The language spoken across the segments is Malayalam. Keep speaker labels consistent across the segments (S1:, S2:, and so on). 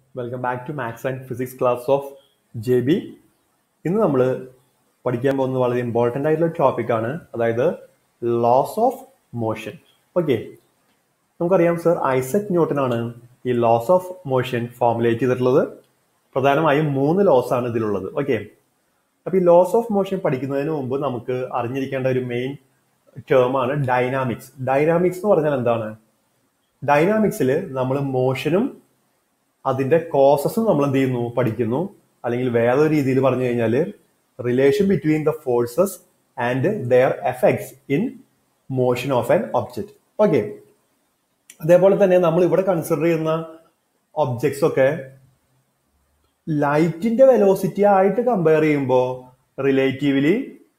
S1: Welcome back to maths and physics class of J B ഇന്ന് നമ്മൾ പഠിക്കാൻ പോകുന്നത് വളരെ ഇമ്പോർട്ടൻ്റ് ആയിട്ടുള്ള ടോപ്പിക്കാണ് അതായത് ലോസ് ഓഫ് മോഷൻ ഓക്കെ നമുക്കറിയാം സർ ഐസക് ന്യൂട്ടൺ ആണ് ഈ ലോസ് ഓഫ് മോഷൻ ഫോർമുലേറ്റ് ചെയ്തിട്ടുള്ളത് പ്രധാനമായും മൂന്ന് ലോസ് ആണ് ഇതിലുള്ളത് ഓക്കെ അപ്പൊ ഈ ലോസ് ഓഫ് മോഷൻ പഠിക്കുന്നതിന് മുമ്പ് നമുക്ക് അറിഞ്ഞിരിക്കേണ്ട ഒരു മെയിൻ ടേം ആണ് ഡൈനാമിക്സ് ഡൈനാമിക്സ് എന്ന് പറഞ്ഞാൽ എന്താണ് ഡൈനാമിക്സിൽ നമ്മൾ മോഷനും അതിന്റെ കോസസും നമ്മൾ എന്ത് ചെയ്യുന്നു പഠിക്കുന്നു അല്ലെങ്കിൽ വേറൊരു രീതിയിൽ പറഞ്ഞു കഴിഞ്ഞാൽ relation between the forces and their effects in motion of an object okay അതേപോലെ തന്നെ നമ്മൾ ഇവിടെ കൺസിഡർ ചെയ്യുന്ന ഒബ്ജക്ട്സ് ഒക്കെ ലൈറ്റിന്റെ വെലോസിറ്റി ആയിട്ട് കമ്പയർ ചെയ്യുമ്പോൾ റിലേറ്റീവ്ലി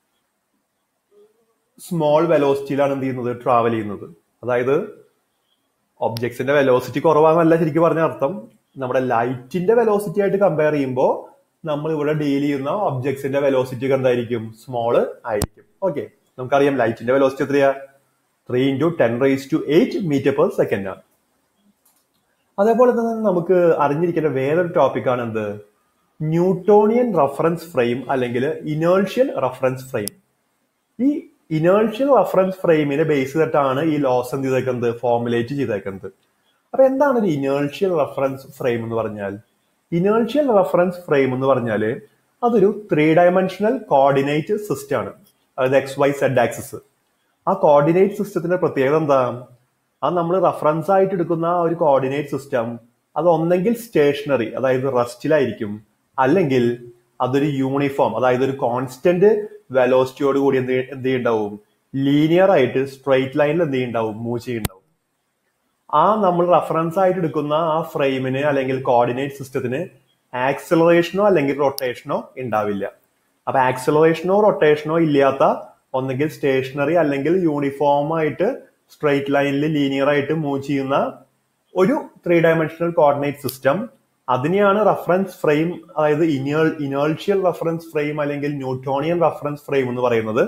S1: സ്മോൾ വെലോസിറ്റിയിലാണ് എന്ത് ചെയ്യുന്നത് ട്രാവൽ ചെയ്യുന്നത് അതായത് ഒബ്ജക്ട്സിന്റെ വെലോസിറ്റി കുറവാന്നല്ല ശരിക്കും പറഞ്ഞ അർത്ഥം നമ്മുടെ ലൈറ്റിന്റെ വെലോസിറ്റി ആയിട്ട് കമ്പയർ ചെയ്യുമ്പോൾ നമ്മൾ ഇവിടെ ഡീൽ ചെയ്യുന്ന ഒബ്ജക്ട്സിന്റെ വെലോസിറ്റി ഒക്കെ എന്തായിരിക്കും സ്മോള് ആയിരിക്കും ഓക്കെ നമുക്കറിയാം ലൈറ്റിന്റെ വെലോസിറ്റി എത്രയാ three into ten raise to eight metre per second ആണ് അതേപോലെ തന്നെ നമുക്ക് അറിഞ്ഞിരിക്കേണ്ട വേറൊരു ടോപ്പിക്കാണ് എന്ത് ന്യൂട്ടോണിയൻ റഫറൻസ് ഫ്രെയിം അല്ലെങ്കിൽ ഇനേർഷ്യൽ റഫറൻസ് ഫ്രെയിം ഈ ഇനേർഷ്യൽ റഫറൻസ് ഫ്രെയിമിനെ ബേസ് ചെയ്തിട്ടാണ് ഈ ലോസ് എന്ത് ചെയ്തേക്കുന്നത് ഫോർമുലേറ്റ് ചെയ്തേക്കുന്നത് അപ്പൊ എന്താണ് ഒരു ഇനേർഷ്യൽ റഫറൻസ് ഫ്രെയിം എന്ന് പറഞ്ഞാൽ ഇനേർഷ്യൽ റഫറൻസ് ഫ്രെയിം എന്ന് പറഞ്ഞാൽ അതൊരു ത്രീ ഡയമെൻഷണൽ കോർഡിനേറ്റ് സിസ്റ്റം ആണ് അതായത് എക്സ് വൈ സെഡ് ആക്സിസ് ആ കോർഡിനേറ്റ് സിസ്റ്റത്തിന്റെ പ്രത്യേകത എന്താ അത് നമ്മൾ റഫറൻസ് ആയിട്ട് എടുക്കുന്ന ആ ഒരു കോർഡിനേറ്റ് സിസ്റ്റം അത് ഒന്നെങ്കിൽ സ്റ്റേഷനറി അതായത് റെസ്റ്റിലായിരിക്കും അല്ലെങ്കിൽ അതൊരു യൂണിഫോം അതായത് ഒരു കോൺസ്റ്റന്റ് വെലോസിറ്റിയോട് കൂടി എന്ത് എന്ത് ചെയ്യുണ്ടാവും ലീനിയർ ആയിട്ട് സ്ട്രെയിറ്റ് ലൈനിൽ എന്ത് ചെയ്യുണ്ടാവും മൂവ് ചെയ്യുന്നുണ്ടാവും ആ നമ്മൾ റഫറൻസ് ആയിട്ട് എടുക്കുന്ന ആ ഫ്രെയിമിന് അല്ലെങ്കിൽ കോർഡിനേറ്റ് സിസ്റ്റത്തിന് ആക്സലറേഷനോ അല്ലെങ്കിൽ റൊട്ടേഷനോ ഉണ്ടാവില്ല അപ്പൊ ആക്സലറേഷനോ റൊട്ടേഷനോ ഇല്ലാത്ത ഒന്നെങ്കിൽ സ്റ്റേഷനറി അല്ലെങ്കിൽ യൂണിഫോം ആയിട്ട് സ്ട്രെയിറ്റ് ലൈനിൽ ലീനിയർ ആയിട്ട് മൂവ് ചെയ്യുന്ന ഒരു ത്രീ ഡയമെൻഷണൽ കോർഡിനേറ്റ് സിസ്റ്റം അതിനെയാണ് റഫറൻസ് ഫ്രെയിം അതായത് ഇനേൾ ഇനേർഷ്യൽ റഫറൻസ് ഫ്രെയിം അല്ലെങ്കിൽ ന്യൂട്ടോണിയൻ റഫറൻസ് ഫ്രെയിം എന്ന് പറയുന്നത്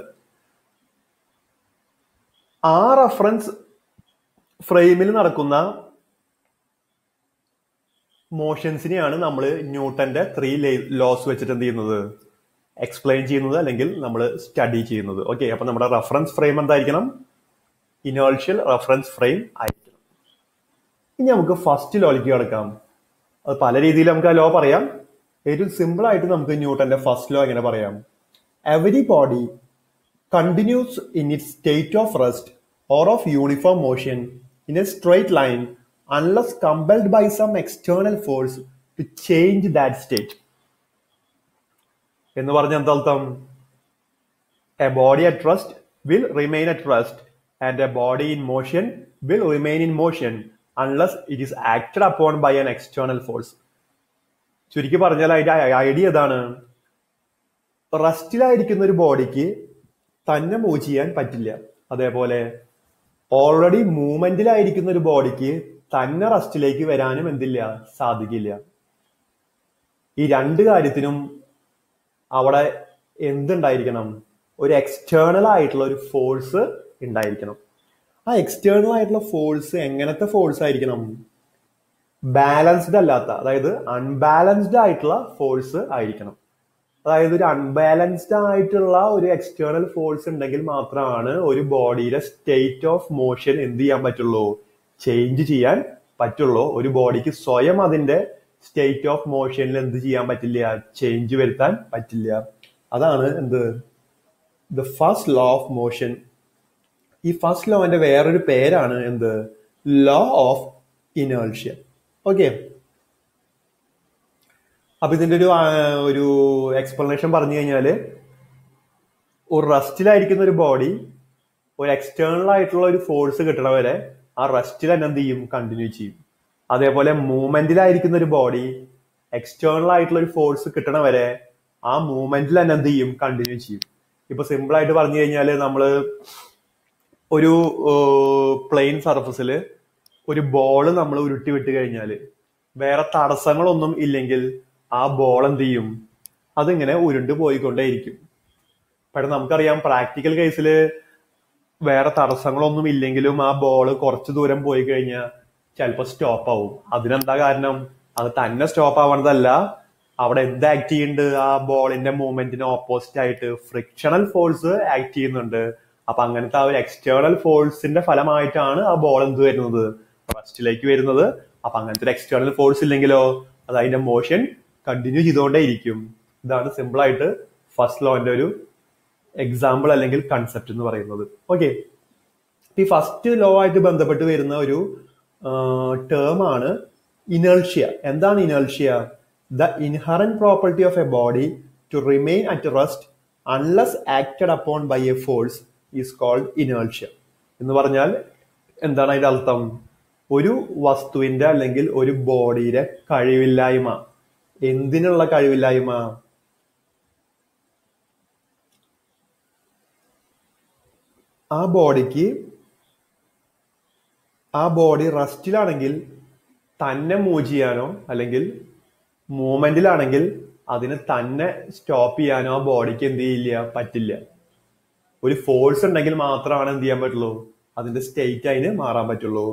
S1: ആ റഫറൻസ് ഫ്രെയിമിൽ നടക്കുന്ന മോഷൻസിനെയാണ് നമ്മൾ ന്യൂട്ടന്റെ ത്രീ ലോസ് വെച്ചിട്ട് എന്ത് ചെയ്യുന്നത് എക്സ്പ്ലെയിൻ ചെയ്യുന്നത് അല്ലെങ്കിൽ നമ്മൾ സ്റ്റഡി ചെയ്യുന്നത് ഓക്കെ അപ്പൊ നമ്മുടെ റഫറൻസ് ഫ്രെയിം എന്തായിരിക്കണം ഇനേർഷ്യൽ റഫറൻസ് ഫ്രെയിം ആയിരിക്കണം ഇനി നമുക്ക് ഫസ്റ്റ് ലോയിലേക്ക് കിടക്കാം അത് പല രീതിയിൽ നമുക്ക് ആ ലോ പറയാം ഏറ്റവും സിമ്പിൾ ആയിട്ട് നമുക്ക് ന്യൂട്ടന്റെ ഫസ്റ്റ് ലോ എങ്ങനെ പറയാം every body continues in it state of rest or of uniform motion in a straight line unless compelled by some external force to change that state എന്ന് പറഞ്ഞ എന്താർത്ഥം a body at rest will remain at rest and a body in motion will remain in motion unless it is acted upon by an external force ചുരുക്കി പറഞ്ഞാൽ അതിന്റെ ഐഡിയ ഇതാണ് റെസ്റ്റിലായിരിക്കുന്ന ഒരു ബോഡിക്ക് തന്നെ മൂവ് ചെയ്യാൻ പറ്റില്ല അതേപോലെ ഓൾറെഡി മൂവ്മെന്റിലായിരിക്കുന്ന ഒരു ബോഡിക്ക് തന്നെ റെസ്റ്റിലേക്ക് വരാനും എന്തില്ല സാധിക്കില്ല ഈ രണ്ട് കാര്യത്തിനും അവിടെ എന്തുണ്ടായിരിക്കണം ഒരു എക്സ്റ്റേണൽ ആയിട്ടുള്ള ഒരു ഫോഴ്സ് ഉണ്ടായിരിക്കണം ആ എക്സ്റ്റേണൽ ആയിട്ടുള്ള ഫോഴ്സ് എങ്ങനത്തെ ഫോഴ്സ് ആയിരിക്കണം ബാലൻസ്ഡ് അല്ലാത്ത അതായത് അൺബാലൻസ്ഡ് ആയിട്ടുള്ള ഫോഴ്സ് ആയിരിക്കണം അതായത് ഒരു അൺബാലൻസ്ഡ് ആയിട്ടുള്ള ഒരു എക്സ്റ്റേണൽ ഫോഴ്സ് ഉണ്ടെങ്കിൽ മാത്രമാണ് ഒരു ബോഡിയുടെ സ്റ്റേറ്റ് ഓഫ് മോഷൻ എന്ത് ചെയ്യാൻ പറ്റുള്ളൂ ചേഞ്ച് ചെയ്യാൻ പറ്റുള്ളൂ ഒരു ബോഡിക്ക് സ്വയം അതിന്റെ സ്റ്റേറ്റ് ഓഫ് മോഷനിൽ എന്ത് ചെയ്യാൻ പറ്റില്ല ചേഞ്ച് വരുത്താൻ പറ്റില്ല അതാണ് എന്ത് the first law of motion ഈ ഫസ്റ്റ് ലോന്റെ വേറൊരു പേരാണ് എന്ത് ലോ ഓഫ് ഇനേർഷ്യ ഓക്കെ അപ്പൊ ഇതിന്റെ ഒരു ഒരു എക്സ്പ്ലനേഷൻ പറഞ്ഞു കഴിഞ്ഞാല് ഒരു റെസ്റ്റിലായിരിക്കുന്ന ഒരു ബോഡി ഒരു എക്സ്റ്റേണൽ ആയിട്ടുള്ള ഒരു ഫോഴ്സ് കിട്ടണ വരെ ആ റെസ്റ്റിൽ തന്നെ എന്ത് ചെയ്യും കണ്ടിന്യൂ ചെയ്യും അതേപോലെ മൂവ്മെന്റിലായിരിക്കുന്ന ഒരു ബോഡി എക്സ്റ്റേണൽ ആയിട്ടുള്ള ഒരു ഫോഴ്സ് കിട്ടണ വരെ ആ മൂവ്മെന്റിൽ തന്നെ എന്ത് ചെയ്യും കണ്ടിന്യൂ ചെയ്യും ഇപ്പൊ സിമ്പിൾ ആയിട്ട് പറഞ്ഞു കഴിഞ്ഞാല് നമ്മള് ഒരു പ്ലെയിൻ സർഫസിൽ ഒരു ബോൾ നമ്മൾ ഉരുട്ടി വിട്ട് കഴിഞ്ഞാൽ വേറെ തടസ്സങ്ങളൊന്നും ഇല്ലെങ്കിൽ ആ ബോൾ എന്ത് ചെയ്യും അതിങ്ങനെ ഉരുണ്ട് പോയിക്കൊണ്ടേയിരിക്കും പക്ഷെ നമുക്കറിയാം പ്രാക്ടിക്കൽ കേസിൽ വേറെ തടസ്സങ്ങളൊന്നും ഇല്ലെങ്കിലും ആ ബോൾ കുറച്ച് ദൂരം പോയി കഴിഞ്ഞാൽ ചിലപ്പോൾ സ്റ്റോപ്പ് ആവും അതിനെന്താ കാരണം അത് തന്നെ സ്റ്റോപ്പ് ആവണതല്ല അവിടെ എന്ത് ആക്ട് ചെയ്യുന്നുണ്ട് ആ ബോളിന്റെ മൂവ്മെന്റിന് ഓപ്പോസിറ്റ് ആയിട്ട് ഫ്രിക്ഷണൽ ഫോഴ്സ് ആക്ട് ചെയ്യുന്നുണ്ട് അപ്പൊ അങ്ങനത്തെ ആ ഒരു എക്സ്റ്റേണൽ ഫോഴ്സിന്റെ ഫലമായിട്ടാണ് ആ ബോൾ എന്ത് വരുന്നത് റസ്റ്റിലേക്ക് വരുന്നത് അപ്പൊ അങ്ങനത്തെ ഒരു എക്സ്റ്റേണൽ ഫോഴ്സ് ഇല്ലെങ്കിലോ അത് അതിന്റെ മോഷൻ കണ്ടിന്യൂ ചെയ്തുകൊണ്ടേ ഇരിക്കും ഇതാണ് സിമ്പിൾ ആയിട്ട് ഫസ്റ്റ് ലോന്റെ ഒരു എക്സാമ്പിൾ അല്ലെങ്കിൽ കൺസെപ്റ്റ് എന്ന് പറയുന്നത് ഓക്കെ ഈ ഫസ്റ്റ് ലോ ആയിട്ട് ബന്ധപ്പെട്ട് വരുന്ന ഒരു ടേം ആണ് ഇനേർഷ്യ എന്താണ് inertia the inherent property of a body to remain at rest unless acted upon by a force is called inertia എന്ന് പറഞ്ഞാൽ എന്താണ് അതിന്റെ അർത്ഥം ഒരു വസ്തുവിന്റെ അല്ലെങ്കിൽ ഒരു ബോഡിയുടെ കഴിവില്ലായ്മ എന്തിനുള്ള കഴിവില്ലായ്മ ആ ബോഡിക്ക് ആ ബോഡി റെസ്റ്റിലാണെങ്കിൽ തന്നെ മൂവ് ചെയ്യാനോ അല്ലെങ്കിൽ മൂവ്മെന്റിലാണെങ്കിൽ അതിന് തന്നെ സ്റ്റോപ്പ് ചെയ്യാനോ ആ ബോഡിക്ക് എന്ത് ചെയ്യില്ല പറ്റില്ല ഒരു ഫോഴ്സ് ഉണ്ടെങ്കിൽ മാത്രമാണ് എന്ത് ചെയ്യാൻ പറ്റുള്ളൂ അതിന്റെ സ്റ്റേറ്റ് അതിന് മാറാൻ പറ്റുള്ളൂ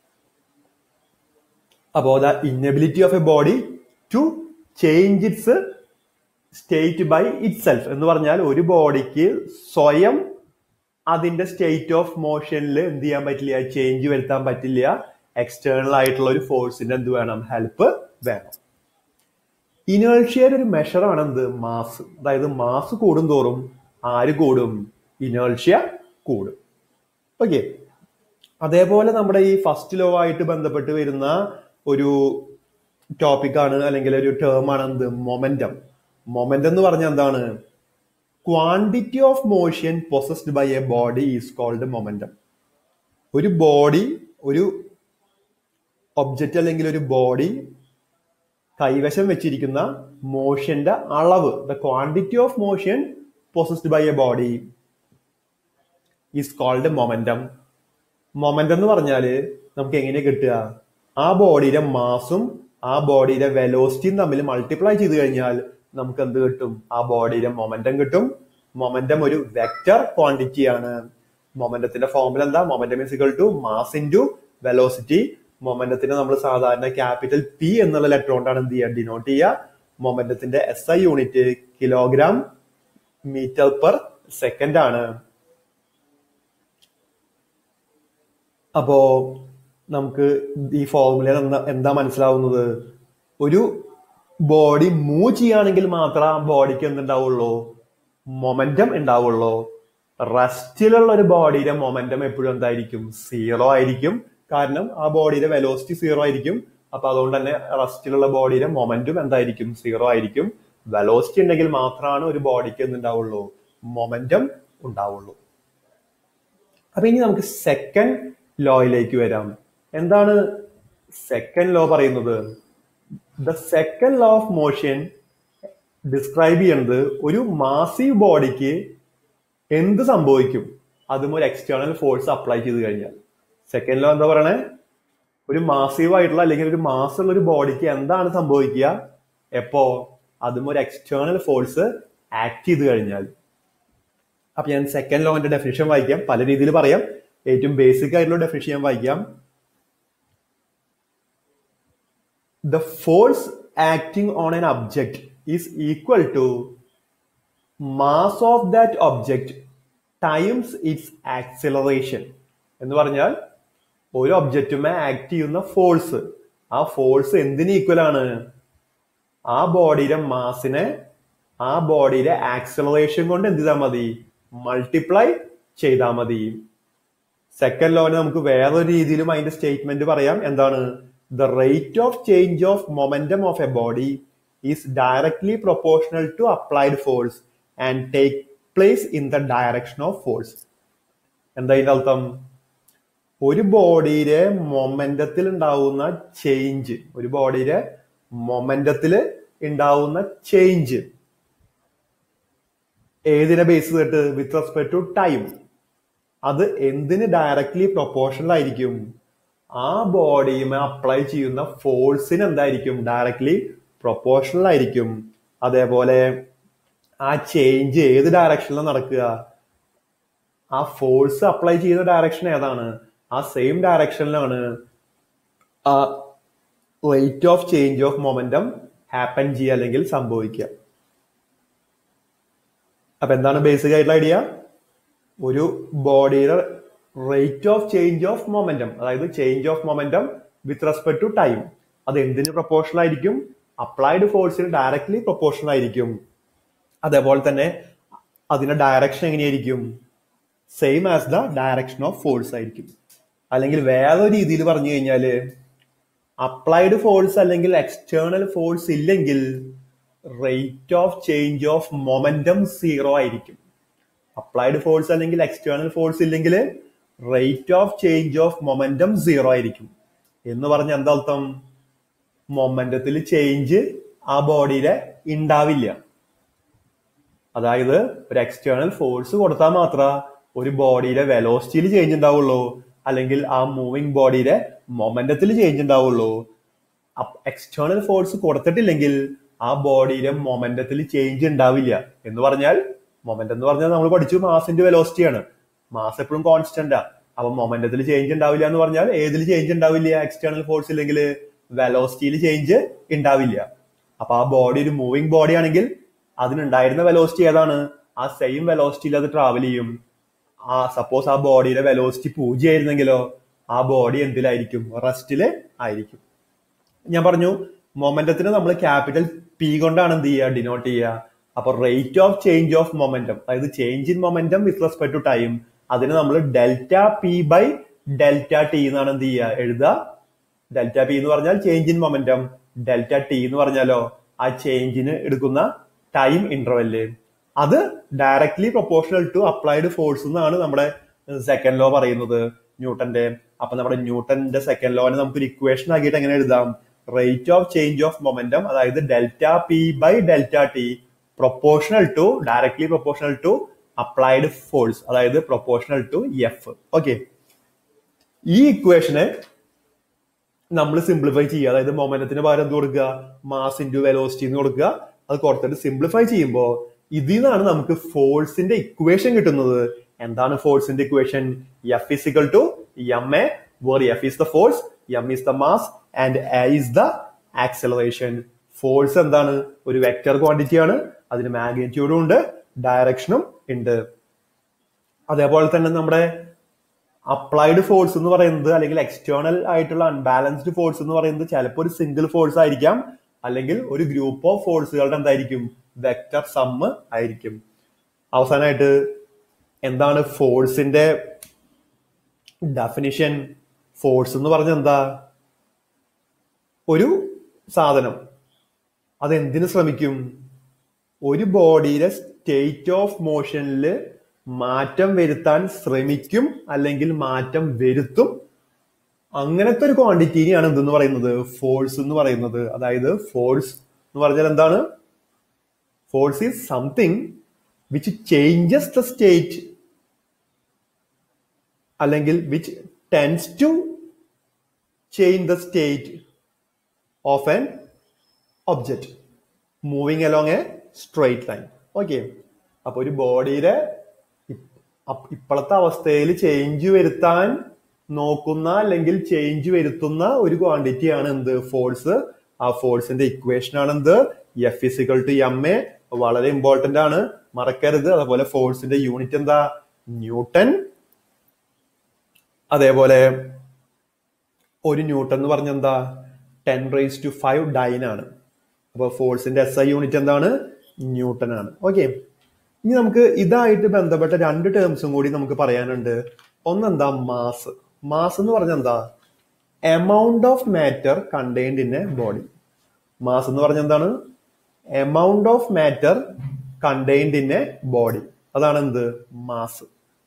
S1: അപ്പോ the inability of a body to change its state by itself എന്ന് പറഞ്ഞാൽ ഒരു ബോഡിക്ക് സ്വയം അതിന്റെ സ്റ്റേറ്റ് ഓഫ് മോഷനിൽ എന്ത് ചെയ്യാൻ പറ്റില്ല ചേഞ്ച് വരുത്താൻ പറ്റില്ല എക്സ്റ്റേണൽ ആയിട്ടുള്ള ഒരു ഫോഴ്സിന്റെ എന്ത് വേണം ഹെൽപ്പ് വേണം ഇനേർഷ്യയുടെ ഒരു മെഷറാണ് എന്ത് മാസ് അതായത് മാസ് കൂടും തോറും ആര് കൂടും ഇനേർഷ്യ കൂടും ഓക്കെ അതേപോലെ നമ്മുടെ ഈ ഫസ്റ്റ് ലോ ആയിട്ട് ബന്ധപ്പെട്ട് വരുന്ന ഒരു ടോപ്പിക്കാണ് അല്ലെങ്കിൽ ഒരു ടേം ആണ് എന്ത് മൊമെന്റം മൊമെന്റം എന്ന് പറഞ്ഞാൽ എന്താണ് quantity of motion possessed by a body is called momentum ഒരു ബോഡി ഒരു ഒബ്ജക്റ്റ് അല്ലെങ്കിൽ ഒരു ബോഡി കൈവശം വെച്ചിരിക്കുന്ന മോഷന്റെ അളവ് the quantity of motion possessed by a body is called momentum momentum എന്ന് പറഞ്ഞാല് നമുക്ക് എങ്ങനെ കിട്ടുക ആ ബോഡിയുടെ മാസും ആ ബോഡിയുടെ വെലോസിറ്റിയും തമ്മിൽ മൾട്ടിപ്ലൈ ചെയ്ത് കഴിഞ്ഞാൽ നമുക്ക് എന്ത് കിട്ടും ആ ബോഡിയുടെ മൊമെന്റം കിട്ടും മൊമെന്റം ഒരു വെക്റ്റർ ക്വാണ്ടിറ്റി ആണ് മൊമെന്റത്തിന്റെ ഫോർമുല എന്താ momentum is equal to mass into velocity മൊമെന്റത്തിന് നമ്മൾ സാധാരണ ക്യാപിറ്റൽ പി എന്നുള്ള ലെറ്റർ കൊണ്ടാണ് എന്ത് ചെയ്യുക ഡിനോട്ട് ചെയ്യുക മൊമെന്റത്തിന്റെ S I unit kilogram metre per second ആണ് അപ്പോ നമുക്ക് ഈ ഫോർമുല എന്താ എന്താ മനസ്സിലാവുന്നത് ഒരു ബോഡി മൂവ് ചെയ്യുകയാണെങ്കിൽ മാത്രമേ ആ ബോഡിക്ക് എന്തുണ്ടാവുള്ളൂ മൊമെന്റം ഉണ്ടാവുള്ളൂ റെസ്റ്റിലുള്ള ഒരു ബോഡിയുടെ മൊമെന്റം എപ്പോഴും എന്തായിരിക്കും സീറോ ആയിരിക്കും കാരണം ആ ബോഡിയുടെ വെലോസിറ്റി സീറോ ആയിരിക്കും അപ്പൊ അതുകൊണ്ട് തന്നെ റെസ്റ്റിലുള്ള ബോഡിയുടെ മൊമെന്റും എന്തായിരിക്കും സീറോ ആയിരിക്കും വെലോസിറ്റി ഉണ്ടെങ്കിൽ മാത്രമാണ് ഒരു ബോഡിക്ക് എന്തുണ്ടാവുള്ളൂ മൊമെന്റം ഉണ്ടാവുള്ളൂ അപ്പൊ ഇനി നമുക്ക് സെക്കൻഡ് ലോയിലേക്ക് വരാം എന്താണ് സെക്കൻഡ് ലോ പറയുന്നത് the second law of motion describe ചെയ്യുന്നത് ഒരു മാസീവ് ബോഡിക്ക് എന്ത് സംഭവിക്കും അതും ഒരു എക്സ്റ്റേണൽ ഫോഴ്സ് അപ്ലൈ ചെയ്ത് കഴിഞ്ഞാൽ സെക്കൻഡ് ലോ എന്താ പറയണേ ഒരു മാസീവ് ആയിട്ടുള്ള അല്ലെങ്കിൽ ഒരു മാസ് ഉള്ള ഒരു ബോഡിക്ക് എന്താണ് സംഭവിക്കുക എപ്പോ അതും ഒരു എക്സ്റ്റേണൽ ഫോഴ്സ് ആക്ട് ചെയ്ത് കഴിഞ്ഞാൽ അപ്പൊ ഞാൻ സെക്കൻഡ് ലോന്റെ ഡെഫിനിഷൻ വായിക്കാം പല രീതിയിൽ പറയാം ഏറ്റവും ബേസിക് ആയിട്ടുള്ള ഡെഫിനിഷൻ ഞാൻ വായിക്കാം the force acting on an object is equal to mass of that object times its acceleration എന്ന് പറഞ്ഞാൽ ഒരു ഒബ്ജക്റ്റുമേ ആക്ട് ചെയ്യുന്ന ഫോഴ്സ് ആ ഫോഴ്സ് എന്തിന് ഈക്വൽ ആണ് ആ ബോഡിയുടെ മാസിനെ ആ ബോഡിയുടെ ആക്സലറേഷൻ കൊണ്ട് എന്ത് ചെയ്താൽ മതി മൾട്ടിപ്ലൈ ചെയ്താൽ മതി സെക്കൻഡ് ലോന് നമുക്ക് വേറൊരു രീതിയിലും അതിന്റെ സ്റ്റേറ്റ്മെന്റ് പറയാം എന്താണ് the rate of change of momentum of a body is directly proportional to applied force and take place in the direction of force എന്താ ഇതിന്റെ അർത്ഥം ഒരു ബോഡിയുടെ മൊമെന്റത്തിൽ ഉണ്ടാവുന്ന ചേഞ്ച് ഒരു ബോഡിയുടെ മൊമെന്റത്തിൽ ഉണ്ടാവുന്ന ചേഞ്ച് ഏതിനെ ബേസ് ചെയ്തിട്ട് വിത്ത് റെസ്പെക്ട് ടു ടൈം അത് എന്തിന് ഡയറക്ട്ലി പ്രൊപ്പോർഷണൽ ആയിരിക്കും ആ ബോഡിയുമേ അപ്ലൈ ചെയ്യുന്ന ഫോഴ്സിന് എന്തായിരിക്കും ഡയറക്ട്ലി പ്രൊപ്പോർഷണൽ ആയിരിക്കും അതേപോലെ ആ ചേഞ്ച് ഏത് ഡയറക്ഷനിലാണ് നടക്കുക ആ ഫോഴ്സ് അപ്ലൈ ചെയ്യുന്ന ഡയറക്ഷൻ ഏതാണ് ആ സെയിം ഡയറക്ഷനിലാണ് ആ rate of change of momentum happen ചെയ്യുക അല്ലെങ്കിൽ സംഭവിക്കുക അപ്പൊ എന്താണ് ബേസിക് ആയിട്ടുള്ള ഐഡിയ ഒരു ബോഡിയുടെ rate of change of momentum അതായത് change of momentum with respect to time അത് എന്തിന് പ്രൊപ്പോർഷണൽ ആയിരിക്കും അപ്ലൈഡ് ഫോഴ്സിന് ഡയറക്ട്ലി പ്രൊപ്പോർഷണൽ ആയിരിക്കും അതേപോലെ തന്നെ അതിന്റെ ഡയറക്ഷൻ എങ്ങനെയായിരിക്കും same as the direction of force ആയിരിക്കും അല്ലെങ്കിൽ വേറൊരു രീതിയിൽ പറഞ്ഞു കഴിഞ്ഞാല് അപ്ലൈഡ് ഫോഴ്സ് അല്ലെങ്കിൽ എക്സ്റ്റേണൽ ഫോഴ്സ് ഇല്ലെങ്കിൽ rate of change of momentum zero ആയിരിക്കും അപ്ലൈഡ് ഫോഴ്സ് അല്ലെങ്കിൽ എക്സ്റ്റേണൽ ഫോഴ്സ് ഇല്ലെങ്കിൽ rate of change of momentum zero ആയിരിക്കും എന്ന് പറഞ്ഞ എന്താ അർത്ഥം മൊമെന്റത്തിൽ ചേഞ്ച് ആ ബോഡിയിലെ ഉണ്ടാവില്ല അതായത് ഒരു എക്സ്റ്റേണൽ ഫോഴ്സ് കൊടുത്താൽ മാത്രമേ ഒരു ബോഡിയിലെ വെലോസിറ്റിയിൽ ചേഞ്ച് ഉണ്ടാവുള്ളൂ അല്ലെങ്കിൽ ആ മൂവിങ് ബോഡിയിലെ മൊമെന്റത്തിൽ ചേഞ്ച് ഉണ്ടാവുള്ളൂ എക്സ്റ്റേണൽ ഫോഴ്സ് കൊടുത്തിട്ടില്ലെങ്കിൽ ആ ബോഡിയിലെ മൊമെന്റത്തിൽ ചേഞ്ച് ഉണ്ടാവില്ല എന്ന് പറഞ്ഞാൽ മൊമെന്റ് എന്ന് പറഞ്ഞാൽ നമ്മൾ പഠിച്ചു മാസിന്റെ വെലോസിറ്റി ആണ് മാസ് എപ്പോഴും കോൺസ്റ്റന്റാ അപ്പൊ മൊമെന്റത്തിൽ ചേഞ്ച് ഉണ്ടാവില്ല എന്ന് പറഞ്ഞാൽ ഏതിൽ ചേഞ്ച് ഉണ്ടാവില്ല എക്സ്റ്റേണൽ ഫോഴ്സ് ഇല്ലെങ്കിൽ വെലോസിറ്റിയിൽ ചേഞ്ച് ഉണ്ടാവില്ല അപ്പൊ ആ ബോഡി ഒരു മൂവിങ് ബോഡി ആണെങ്കിൽ അതിനുണ്ടായിരുന്ന വെലോസിറ്റി ഏതാണ് ആ സെയിം വെലോസിറ്റിയിൽ അത് ട്രാവൽ ചെയ്യും ആ സപ്പോസ് ആ ബോഡിയുടെ വെലോസിറ്റി പൂജ്യം ആയിരുന്നെങ്കിലോ ആ ബോഡി എന്തിലായിരിക്കും റെസ്റ്റില് ആയിരിക്കും ഞാൻ പറഞ്ഞു മൊമെന്റത്തിന് നമ്മൾ ക്യാപിറ്റൽ പി കൊണ്ടാണ് എന്ത് ചെയ്യുക ഡിനോട്ട് ചെയ്യുക അപ്പൊ rate of change of momentum അതായത് change in momentum with respect to time അതിന് നമ്മൾ delta P by delta T എന്നാണ് എന്ത് ചെയ്യുക എഴുതുക ഡെൽറ്റ പി എന്ന് പറഞ്ഞാൽ change in momentum delta T എന്ന് പറഞ്ഞാലോ ആ ചേഞ്ചിന് എടുക്കുന്ന ടൈം ഇന്റർവെല് അത് directly proportional to applied force എന്നാണ് നമ്മുടെ സെക്കൻഡ് ലോ പറയുന്നത് ന്യൂട്ടന്റെ അപ്പൊ നമ്മുടെ ന്യൂട്ടന്റെ സെക്കൻഡ് ലോനെ നമുക്ക് ഒരു ഇക്വേഷൻ ആക്കിയിട്ട് എങ്ങനെ എഴുതാം rate of change of momentum അതായത് delta P by delta T proportional to directly proportional to applied force അതായത് പ്രൊപ്പോർഷണൽ ടു എഫ് ഓക്കെ ഈ ഇക്വേഷനെ നമ്മൾ സിംപ്ലിഫൈ ചെയ്യുക അതായത് മൊമെന്റത്തിന് പകരം എന്ത് കൊടുക്കുക മാസ് ഇൻറ്റു വെലോസിറ്റി എന്ന് കൊടുക്കുക അത് കൊടുത്തിട്ട് സിംപ്ലിഫൈ ചെയ്യുമ്പോൾ ഇതിൽ നിന്നാണ് നമുക്ക് ഫോഴ്സിന്റെ ഇക്വേഷൻ കിട്ടുന്നത് എന്താണ് ഫോഴ്സിന്റെ equation F is equal to M A where F is the force M is the mass and A is the acceleration force എന്താണ് ഒരു വെക്ടർ ക്വാണ്ടിറ്റി ആണ് അതിന് മാഗ്നിറ്റ്യൂഡും ഉണ്ട് ഡയറക്ഷനും ഉണ്ട് അതേപോലെ തന്നെ നമ്മുടെ അപ്ലൈഡ് ഫോഴ്സ് എന്ന് പറയുന്നത് അല്ലെങ്കിൽ എക്സ്റ്റേണൽ ആയിട്ടുള്ള അൺബാലൻസ്ഡ് ഫോഴ്സ് എന്ന് പറയുന്നത് ചിലപ്പോൾ ഒരു സിംഗിൾ ഫോഴ്സ് ആയിരിക്കാം അല്ലെങ്കിൽ ഒരു ഗ്രൂപ്പ് ഓഫ് ഫോഴ്സുകളുടെ എന്തായിരിക്കും വെക്ടർ സമ്മ് ആയിരിക്കും അവസാനമായിട്ട് എന്താണ് ഫോഴ്സിന്റെ ഡെഫിനിഷൻ ഫോഴ്സ് എന്ന് പറഞ്ഞ എന്താ ഒരു സാധനം അത് എന്തിനു ശ്രമിക്കും ഒരു ബോഡിയിലെ സ്റ്റേറ്റ് ഓഫ് മോഷനിൽ മാറ്റം വരുത്താൻ ശ്രമിക്കും അല്ലെങ്കിൽ മാറ്റം വരുത്തും അങ്ങനത്തെ ഒരു ക്വാണ്ടിറ്റിനെയാണ് എന്തെന്ന് പറയുന്നത് ഫോഴ്സ് എന്ന് പറയുന്നത് അതായത് ഫോഴ്സ് എന്ന് പറഞ്ഞാൽ എന്താണ് force is something which changes the state അല്ലെങ്കിൽ which tends to change the state of an object moving along a straight line okay അപ്പൊ ഒരു ബോഡിയിലെ ഇപ്പോഴത്തെ അവസ്ഥയിൽ ചേഞ്ച് വരുത്താൻ നോക്കുന്ന അല്ലെങ്കിൽ ചേഞ്ച് വരുത്തുന്ന ഒരു ക്വാണ്ടിറ്റിയാണ് എന്ത് ഫോഴ്സ് ആ ഫോഴ്സിന്റെ ഇക്വേഷൻ ആണ് എന്ത് F is equal to M A വളരെ ഇമ്പോർട്ടന്റ് ആണ് മറക്കരുത് അതുപോലെ ഫോഴ്സിന്റെ യൂണിറ്റ് എന്താ ന്യൂട്ടൺ അതേപോലെ ഒരു ന്യൂട്ടൺ എന്ന് പറഞ്ഞ എന്താ ten raise to five dyne ആണ് അപ്പൊ ഫോഴ്സിന്റെ എസ് ഐ യൂണിറ്റ് എന്താണ് ന്യൂട്ടൺ ആണ് ഓക്കെ ഇനി നമുക്ക് ഇതായിട്ട് ബന്ധപ്പെട്ട രണ്ട് ടേംസും കൂടി നമുക്ക് പറയാനുണ്ട് ഒന്നെന്താ മാസ് മാസ് എന്ന് പറഞ്ഞ എന്താ amount of matter contained in a body mass എന്ന് പറഞ്ഞ എന്താണ് amount of matter contained in a body അതാണ് എന്ത് മാസ്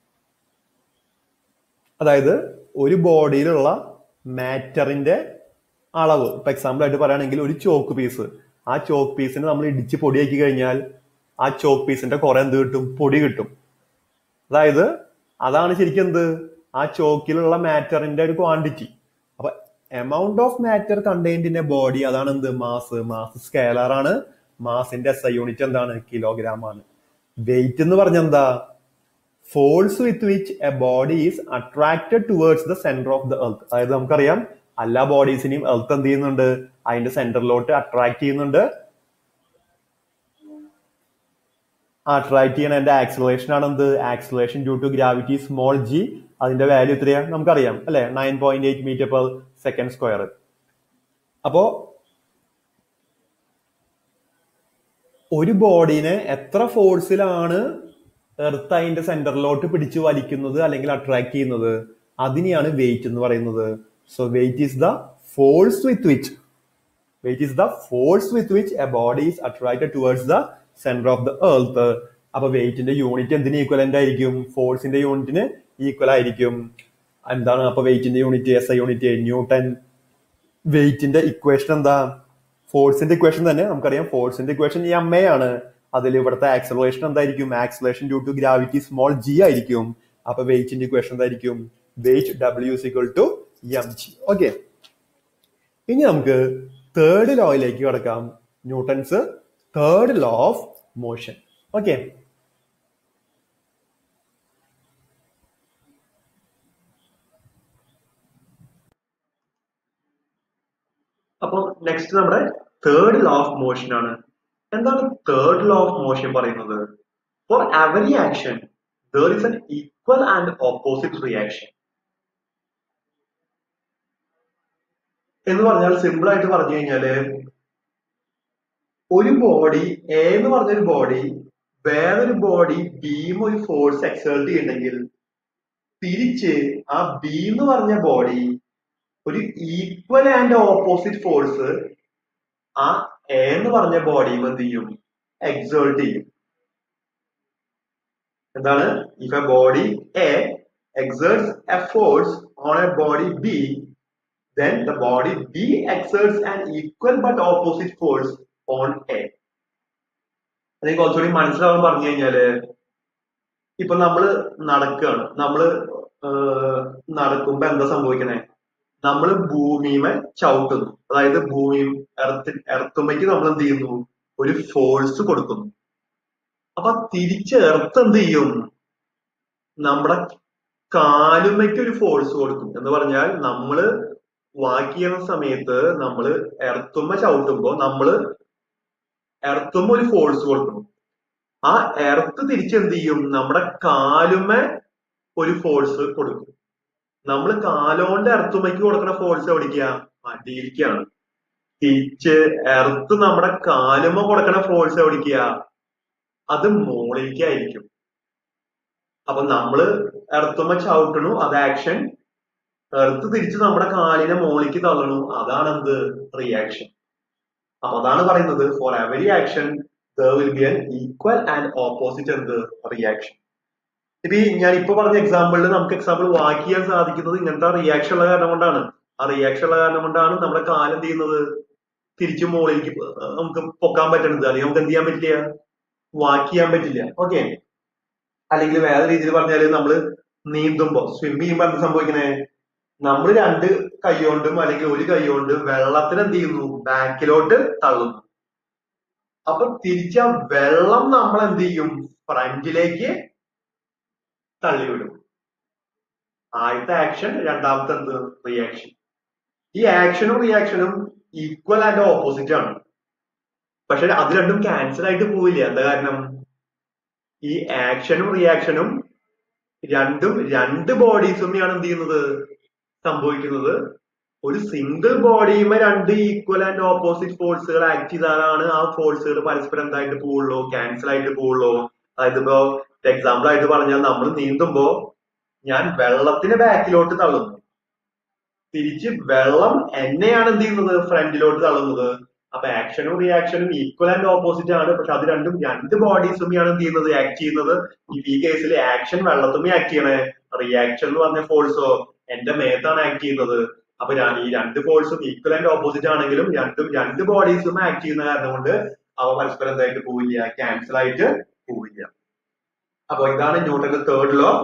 S1: അതായത് ഒരു ബോഡിയിലുള്ള മാറ്ററിന്റെ അളവ് ഇപ്പൊ എക്സാമ്പിൾ ആയിട്ട് പറയുകയാണെങ്കിൽ ഒരു ചോക്ക് പീസ് ആ ചോക്ക് പീസിനെ നമ്മൾ ഇടിച്ച് പൊടിയാക്കി കഴിഞ്ഞാൽ ആ ചോക്ക് പീസിന്റെ കുറെ എന്ത് കിട്ടും പൊടി കിട്ടും അതായത് അതാണ് ശരിക്കും എന്ത് ആ ചോക്കിലുള്ള മാറ്ററിന്റെ ഒരു ക്വാണ്ടിറ്റി അപ്പൊ amount of matter contained in a body അതാണ് എന്ത് മാസ് മാസ് സ്കെയിലർ ആണ് മാസിന്റെ എസ് ഐ യൂണിറ്റ് എന്താണ് കിലോഗ്രാം ആണ് വെയിറ്റ് എന്ന് പറഞ്ഞ എന്താ force with which a body is attracted towards the centre of the earth അതായത് നമുക്കറിയാം എല്ലാ ബോഡീസിനെയും എർത്ത് എന്ത് ചെയ്യുന്നുണ്ട് അതിന്റെ സെന്ററിലോട്ട് അട്രാക്ട് ചെയ്യുന്നുണ്ട് അട്രാക്ട് ചെയ്യണ എന്റെ ആക്സിലറേഷൻ ആണ് എന്ത് acceleration due to gravity small G അതിന്റെ വാല്യൂ എത്രയാ നമുക്കറിയാം അല്ലെ nine point eight metre per second square അപ്പോ ഒരു ബോഡീനെ എത്ര ഫോഴ്സിലാണ് എർത്ത് അതിന്റെ സെന്ററിലോട്ട് പിടിച്ചു വലിക്കുന്നത് അല്ലെങ്കിൽ അട്രാക്ട് ചെയ്യുന്നത് അതിനെയാണ് വെയിറ്റ് എന്ന് പറയുന്നത് so weight is the force with which weight is the force with which a body is attracted towards the centre of the earth അപ്പൊ വെയിറ്റിന്റെ യൂണിറ്റ് എന്തിന് ഈക്വലന്റ് ആയിരിക്കും ഫോഴ്സിന്റെ യൂണിറ്റിന് ഈക്വൽ ആയിരിക്കും എന്താണ് അപ്പൊ വെയിറ്റിന്റെ unit S I unit newton വെയിറ്റിന്റെ ഇക്വേഷൻ എന്താ ഫോഴ്സിന്റെ ഇക്വേഷൻ തന്നെ നമുക്കറിയാം ഫോഴ്സിന്റെ ഇക്വേഷൻ എം എ ആണ് അതിൽ ഇവിടുത്തെ ആക്സലറേഷൻ എന്തായിരിക്കും acceleration due to gravity small G ആയിരിക്കും അപ്പൊ വെയിറ്റിന്റെ ഇക്വേഷൻ എന്തായിരിക്കും weight W equal to M G okay ഇനി നമുക്ക് തേർഡ് ലോയിലേക്ക് കിടക്കാം Newton's third law of motion okay അപ്പൊ നെക്സ്റ്റ് നമ്മുടെ തേർഡ് ലോ ഓഫ് മോഷൻ ആണ് എന്താണ് തേർഡ് ലോ ഓഫ് മോഷൻ പറയുന്നത് for every action there is an equal and opposite reaction എന്ന് പറഞ്ഞാൽ സിമ്പിൾ ആയിട്ട് പറഞ്ഞു കഴിഞ്ഞാല് ഒരു ബോഡി എ എന്ന് പറഞ്ഞൊരു ബോഡി വേറൊരു ബോഡി ബീം ഒരു ഫോഴ്സ് എക്സേർട്ട് ചെയ്യണമെങ്കിൽ തിരിച്ച് ആ ബി എന്ന് പറഞ്ഞ ബോഡി ഒരു ഈക്വൽ ആൻഡ് ഓപ്പോസിറ്റ് ഫോഴ്സ് ആ എ എന്ന് പറഞ്ഞ ബോഡിയും എന്ത് ചെയ്യും എക്സേർട്ട് ചെയ്യും എന്താണ് if a body A exerts a force on a body B then the body B exerts an equal but opposite force on A. അതിന് കുറച്ചുകൂടി മനസ്സിലാവാൻ പറഞ്ഞു കഴിഞ്ഞാല് ഇപ്പൊ നമ്മള് നടക്കുകയാണ് നമ്മള് നടക്കുമ്പോ എന്താ സംഭവിക്കണേ നമ്മള് ഭൂമിമെ ചവിട്ടുന്നു അതായത് ഭൂമി എർത്ത് എർത്തുമ്മയ്ക്ക് നമ്മൾ എന്ത് ചെയ്യുന്നു ഒരു ഫോഴ്സ് കൊടുക്കുന്നു അപ്പൊ തിരിച്ച് എർത്ത് എന്ത് ചെയ്യും നമ്മുടെ കാലുമ്മയ്ക്ക് ഒരു ഫോഴ്സ് കൊടുക്കും എന്ന് പറഞ്ഞാൽ നമ്മള് വാക്ക് ചെയ്യുന്ന സമയത്ത് നമ്മൾ എർത്തുമ്മ ചവിട്ടുമ്പോ നമ്മള് എർത്തുമ്മ ഒരു ഫോഴ്സ് കൊടുക്കണം ആ എർത്ത് തിരിച്ചെന്ത് ചെയ്യും നമ്മുടെ കാലുമ്മ ഒരു ഫോഴ്സ് കൊടുക്കും നമ്മൾ കാലോണ്ട് എർത്തുമ്മയ്ക്ക് കൊടുക്കുന്ന ഫോഴ്സ് എവിടേക്കാ അടിയിലേക്കാണ് തിരിച്ച് എർത്ത് നമ്മുടെ കാലുമ്മ കൊടുക്കുന്ന ഫോഴ്സ് എവിടേക്കാ അത് മോളിലേക്കായിരിക്കും അപ്പൊ നമ്മള് എർത്തുമ്മ ചവിട്ടണു അത് ആക്ഷൻ എർത്ത് തിരിച്ച് നമ്മുടെ കാലിനെ മോളിക്ക് തള്ളണു അതാണ് എന്ത് റിയാക്ഷൻ അപ്പൊ അതാണ് പറയുന്നത് for every action there will be an equal and opposite എന്ത് റിയാക്ഷൻ ഇപ്പൊ ഈ ഞാൻ ഇപ്പൊ പറഞ്ഞ എക്സാമ്പിളിൽ നമുക്ക് എക്സാമ്പിൾ വാക്ക് ചെയ്യാൻ സാധിക്കുന്നത് ഇങ്ങനത്തെ റിയാക്ഷൻ ഉള്ള കാരണം കൊണ്ടാണ് ആ റിയാക്ഷൻ ഉള്ള കാരണം കൊണ്ടാണ് നമ്മുടെ കാലം എന്ത് ചെയ്യുന്നത് തിരിച്ചു മുകളിലേക്ക് നമുക്ക് പൊക്കാൻ പറ്റുന്നത് അല്ലെങ്കിൽ നമുക്ക് എന്ത് ചെയ്യാൻ പറ്റില്ല വാക്ക് ചെയ്യാൻ പറ്റില്ല ഓക്കെ അല്ലെങ്കിൽ വേറെ രീതിയിൽ പറഞ്ഞാല് നമ്മള് നീന്തുമ്പോ സ്വിം ചെയ്യുമ്പോ എന്ത് സംഭവിക്കണേ നമ്മൾ രണ്ട് കൈകൊണ്ടും അല്ലെങ്കിൽ ഒരു കൈകൊണ്ട് വെള്ളത്തിന് എന്ത് ചെയ്യുന്നു ബാക്കിലോട്ട് തള്ളുന്നു അപ്പൊ തിരിച്ച വെള്ളം നമ്മൾ എന്ത് ചെയ്യും ഫ്രണ്ടിലേക്ക് തള്ളിവിടും ആദ്യത്തെ ആക്ഷൻ രണ്ടാമത്തെ എന്ത് റിയാക്ഷൻ ഈ ആക്ഷനും റിയാക്ഷനും ഈക്വൽ ആൻഡ് ഓപ്പോസിറ്റ് ആണ് പക്ഷെ അത് രണ്ടും ക്യാൻസൽ ആയിട്ട് പോവില്ല എന്താ കാരണം ഈ ആക്ഷനും റിയാക്ഷനും രണ്ടും രണ്ട് ബോഡീസുമെയാണ് എന്ത് ചെയ്യുന്നത് സംഭവിക്കുന്നത് ഒരു സിംഗിൾ ബോഡിയുമേ രണ്ട് ഈക്വൽ ആൻഡ് ഓപ്പോസിറ്റ് ഫോഴ്സുകൾ ആക്ട് ചെയ്താലാണ് ആ ഫോഴ്സുകൾ പരസ്പരം എന്തായിട്ട് പോവുള്ളൂ ക്യാൻസൽ ആയിട്ട് പോവുള്ളൂ അതായത് ഇപ്പോ എക്സാമ്പിൾ ആയിട്ട് പറഞ്ഞാൽ നമ്മൾ നീന്തുമ്പോ ഞാൻ വെള്ളത്തിന് ബാക്കിലോട്ട് തള്ളുന്നു തിരിച്ച് വെള്ളം എന്നെയാണ് എന്ത് ചെയ്യുന്നത് ഫ്രണ്ടിലോട്ട് തള്ളുന്നത് അപ്പൊ ആക്ഷനും റിയാക്ഷനും ഈക്വൽ ആൻഡ് ഓപ്പോസിറ്റ് ആണ് പക്ഷെ അത് രണ്ടും രണ്ട് ബോഡീസുമെയാണ് എന്ത് ചെയ്യുന്നത് ആക്ട് ചെയ്യുന്നത് ഈ കേസിൽ ആക്ഷൻ വെള്ളത്തുമ്മേ ആക്ട് ചെയ്യണേ റിയാക്ഷൻ എന്ന് പറഞ്ഞ ഫോഴ്സോ എന്റെ മേത്താണ് ആക്ട് ചെയ്യുന്നത് അപ്പൊ ഈ രണ്ട് ഫോഴ്സും ഈക്വൽ ആൻഡ് ഓപ്പോസിറ്റ് ആണെങ്കിലും രണ്ടും രണ്ട് ബോഡീസും ആക്ട് ചെയ്യുന്ന കാരണം കൊണ്ട് അവ പരസ്പരം എന്തായിട്ട് പോവില്ല ക്യാൻസൽ ആയിട്ട് പോവില്ല അപ്പൊ ഇതാണ് ന്യൂട്ടന്റെ third law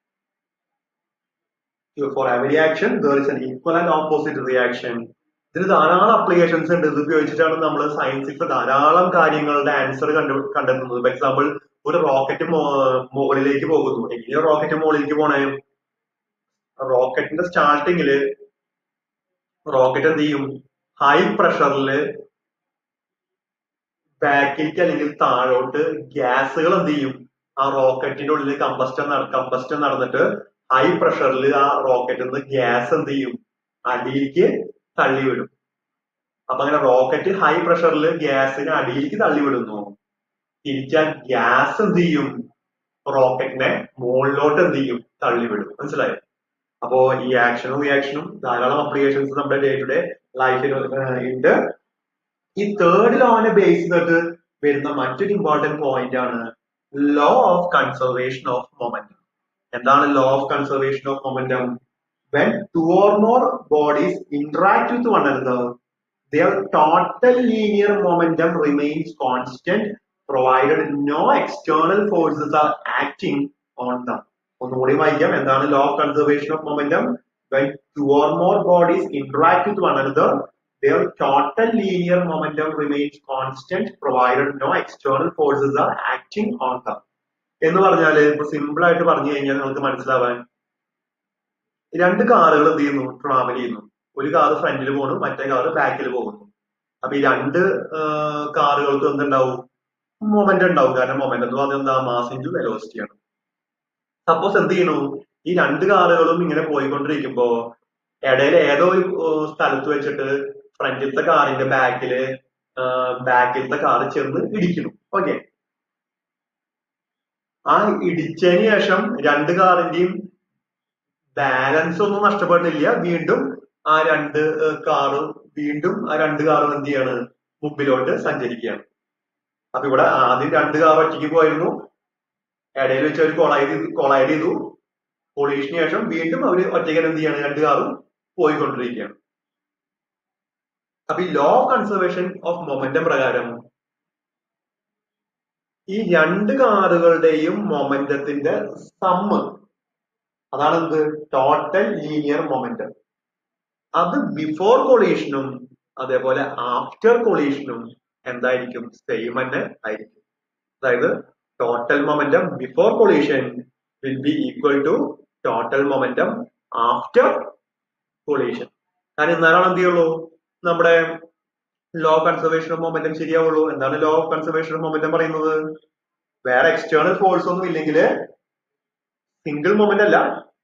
S1: for every action there is an equal and opposite reaction ഇതിന് ധാരാളം അപ്ലിക്കേഷൻസ് ഉണ്ട് ഇത് ഉപയോഗിച്ചിട്ടാണ് നമ്മൾ സയൻസിൽ ധാരാളം കാര്യങ്ങളുടെ ആൻസർ കണ്ടു കണ്ടെത്തുന്നത് ഫോർ എക്സാമ്പിൾ ഒരു റോക്കറ്റ് മുകളിലേക്ക് പോകുന്നു എങ്ങനെയാ റോക്കറ്റ് മുകളിലേക്ക് പോണേ റോക്കറ്റിന്റെ സ്റ്റാർട്ടിങ്ങില് റോക്കറ്റ് എന്ത് ചെയ്യും ഹൈ പ്രഷറിൽ ബാക്കിലേക്ക് അല്ലെങ്കിൽ താഴോട്ട് ഗ്യാസുകൾ എന്ത് ചെയ്യും ആ റോക്കറ്റിന്റെ ഉള്ളിൽ കമ്പസ്റ്റൻ കമ്പസ്റ്റൻ നടന്നിട്ട് ഹൈ പ്രഷറിൽ ആ റോക്കറ്റിൽ നിന്ന് ഗ്യാസ് എന്ത് ചെയ്യും അടിയിലേക്ക് തള്ളി വിടും അപ്പൊ അങ്ങനെ റോക്കറ്റ് ഹൈ പ്രഷറിൽ ഗ്യാസിനെ അടിയിലേക്ക് തള്ളി വിടുന്നു തിരിച്ചാൽ ഗ്യാസ് എന്ത് ചെയ്യും റോക്കറ്റിനെ മുകളിലോട്ട് എന്ത് ചെയ്യും തള്ളി വിടും മനസ്സിലായോ അപ്പോ ഈ ആക്ഷനും റിയാക്ഷനും ധാരാളം അപ്ലിക്കേഷൻസ് നമ്മുടെ ഡേ ടു ഡേ ലൈഫിൽ ഉണ്ട് ഈ തേർഡ് ലോനെ ബേസ് ചെയ്തിട്ട് വരുന്ന മറ്റൊരു ഇമ്പോർട്ടന്റ് പോയിന്റ് ആണ് law of conservation of momentum എന്താണ് law of conservation of momentum when two or more bodies interact with one another their total linear momentum remains constant provided no external forces are acting on them ഒന്നുകൂടി വായിക്കാം എന്താണ് law of conservation of momentum when two or more bodies interact with one another their total linear momentum remains constant provided no external forces are acting on them എന്ന് പറഞ്ഞാല് ഇപ്പൊ സിമ്പിൾ ആയിട്ട് പറഞ്ഞു കഴിഞ്ഞാൽ നിങ്ങൾക്ക് മനസ്സിലാവാൻ രണ്ട് കാറുകൾ എന്ത് ചെയ്യുന്നു ട്രാവൽ ചെയ്യുന്നു ഒരു കാറ് ഫ്രണ്ടിൽ പോകുന്നു മറ്റേ കാറ് ബാക്കിൽ പോകുന്നു അപ്പൊ ഈ രണ്ട് കാറുകൾക്ക് എന്തുണ്ടാവും മൊമെന്റ് ഉണ്ടാവും കാരണം മൊമെന്റ് എന്ന് പറഞ്ഞാൽ എന്താ മാസ് ഇൻറ്റു വെലോസിറ്റി ആണ് സപ്പോസ് എന്ത് ചെയ്യണു ഈ രണ്ട് കാറുകളും ഇങ്ങനെ പോയിക്കൊണ്ടിരിക്കുമ്പോ ഇടയിൽ ഏതോ ഒരു ഏർ, സ്ഥലത്ത് വെച്ചിട്ട് ഫ്രണ്ടിലത്തെ കാറിന്റെ ബാക്കില് ബാക്കിലത്തെ കാറ് ചെന്ന് ഇടിക്കുന്നു ഓക്കെ ആ ഇടിച്ചതിന് ശേഷം രണ്ട് കാറിന്റെയും ബാലൻസ് ഒന്നും നഷ്ടപ്പെട്ടില്ല വീണ്ടും ആ രണ്ട് കാറും വീണ്ടും ആ രണ്ട് കാറും എന്ത് ചെയ്യാണ് മുമ്പിലോട്ട് സഞ്ചരിക്കുകയാണ് അപ്പൊ ഇവിടെ ആദ്യം രണ്ട് കാർ ഒറ്റയ്ക്ക് പോയിരുന്നു ഇടയിൽ വെച്ച് അവർ കൊളൈഡ് കൊളൈഡ് ചെയ്തു കൊളീഷന് ശേഷം വീണ്ടും അവര് ഒറ്റയ്ക്ക് എന്ത് ചെയ്യാണ് രണ്ട് കാറും പോയിക്കൊണ്ടിരിക്കുകയാണ് അപ്പൊ ഈ law of conservation of momentum പ്രകാരം ഈ രണ്ട് കാറുകളുടെയും മൊമെന്റത്തിന്റെ സമ്മ് അതാണ് എന്ത് ടോട്ടൽ ലീനിയർ മൊമെന്റം അത് ബിഫോർ കൊളീഷനും അതേപോലെ ആഫ്റ്റർ കൊളീഷനും എന്തായിരിക്കും സെയിം തന്നെ ആയിരിക്കും അതായത് total momentum before collision will be equal to total momentum after collision കാരണം എന്നാലാണ് എന്ത് ചെയ്യുള്ളൂ നമ്മുടെ ലോ കൺസർവേഷൻ ഓഫ് മൊമെന്റം ശരിയാവുള്ളൂ എന്താണ് law of conservation of momentum പറയുന്നത് വേറെ എക്സ്റ്റേണൽ ഫോഴ്സ് ഒന്നും ഇല്ലെങ്കിൽ സിംഗിൾ മൊമെന്റ് അല്ല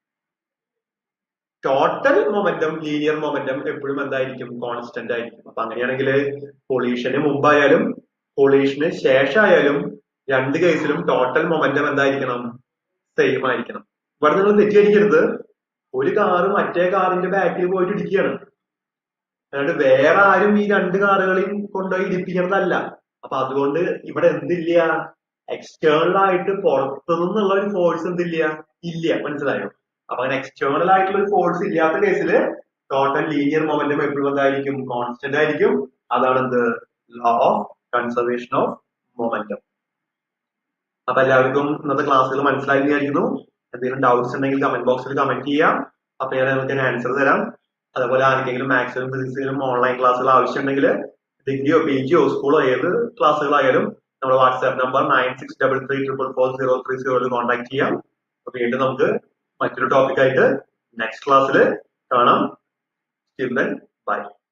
S1: ടോട്ടൽ മൊമെന്റം ലീനിയർ മൊമെന്റം എപ്പോഴും എന്തായിരിക്കും കോൺസ്റ്റന്റ് ആയിരിക്കും അപ്പൊ അങ്ങനെയാണെങ്കിൽ പൊളീഷന് മുമ്പായാലും പൊളീഷന് ശേഷമായാലും രണ്ട് കേസിലും ടോട്ടൽ മൊമെന്റം എന്തായിരിക്കണം സെയിം ആയിരിക്കണം ഇവിടെ നിങ്ങൾ തെറ്റിദ്ധരിക്കരുത് ഒരു കാറ് മറ്റേ കാറിന്റെ ബാക്കിൽ പോയിട്ട് ഇടിക്കുകയാണ് അല്ലാണ്ട് വേറെ ആരും ഈ രണ്ട് കാറുകളെയും കൊണ്ടുപോയി ഇടിപ്പിക്കുന്നതല്ല അപ്പൊ അതുകൊണ്ട് ഇവിടെ എന്തില്ല എക്സ്റ്റേണൽ ആയിട്ട് പുറത്തു നിന്നുള്ള ഒരു ഫോഴ്സ് എന്തില്ല ഇല്ല മനസ്സിലായോ അപ്പൊ അങ്ങനെ എക്സ്റ്റേണൽ ആയിട്ടുള്ള ഒരു ഫോഴ്സ് ഇല്ലാത്ത കേസിൽ ടോട്ടൽ ലീനിയർ മൊമെന്റം എപ്പോഴും എന്തായിരിക്കും കോൺസ്റ്റന്റ് ആയിരിക്കും അതാണ് എന്ത് law of conservation of momentum അപ്പൊ എല്ലാവർക്കും ഇന്നത്തെ ക്ലാസ്സുകൾ മനസ്സിലായി വിചാരിക്കുന്നു എന്തെങ്കിലും ഡൗട്ട്സ് ഉണ്ടെങ്കിൽ കമന്റ് ബോക്സിൽ കമന്റ് ചെയ്യാം അപ്പൊ ഞാൻ നിങ്ങൾക്ക് ആൻസർ തരാം അതുപോലെ ആർക്കെങ്കിലും മാത്സിലും ഫിസിക്സിലും ഓൺലൈൻ ക്ലാസ്സുകൾ ആവശ്യമുണ്ടെങ്കിൽ ഡിഗ്രിയോ പി ജിയോ സ്കൂളോ ഏത് ക്ലാസ്സുകളായാലും നമ്മുടെ WhatsApp number nine six double three triple four zero three സീറോയിൽ കോൺടാക്ട് ചെയ്യാം അപ്പൊ വീണ്ടും നമുക്ക് മറ്റൊരു ടോപ്പിക് ആയിട്ട് നെക്സ്റ്റ് ക്ലാസ്സിൽ കാണാം ബൈ